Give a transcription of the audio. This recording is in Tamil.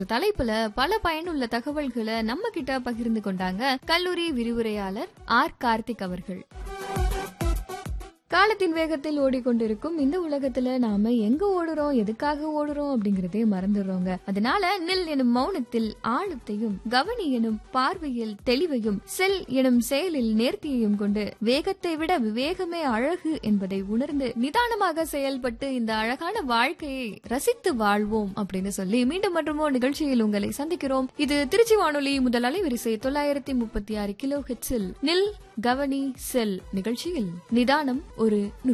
தலைப்புல பல பயனுள்ள தகவல்களை நம்ம கிட்ட பகிர்ந்து கொண்டாங்க கல்லூரி விரிவுரையாளர் ஆர் கார்த்திக் அவர்கள் காலத்தின் வேகத்தில் ஓடிக்கொண்டிருக்கும் இந்த உலகத்துல நாம எங்க ஓடுறோம் எதுக்காக ஓடுறோம் அப்படிங்கறதே மறந்துடுறோங்க அதனால நில் எனும் மௌனத்தில் ஆழத்தையும் கவனி எனும் பார்வையில் தெளிவையும் செல் எனும் செயலில் நேர்த்தியையும் கொண்டு வேகத்தை விட விவேகமே அழகு என்பதை உணர்ந்து நிதானமாக செயல்பட்டு இந்த அழகான வாழ்க்கையை ரசித்து வாழ்வோம் அப்படின்னு சொல்லி மீண்டும் மற்றும் ஒரு நிகழ்ச்சியில் உங்களை சந்திக்கிறோம் இது திருச்சி வானொலி முதல் அலைவரிசை தொள்ளாயிரத்தி முப்பத்தி ஆறு கிலோ ஹெட்ஸில் நில் கவனி செல் நிகழ்ச்சியில் நிதானம் ஒரு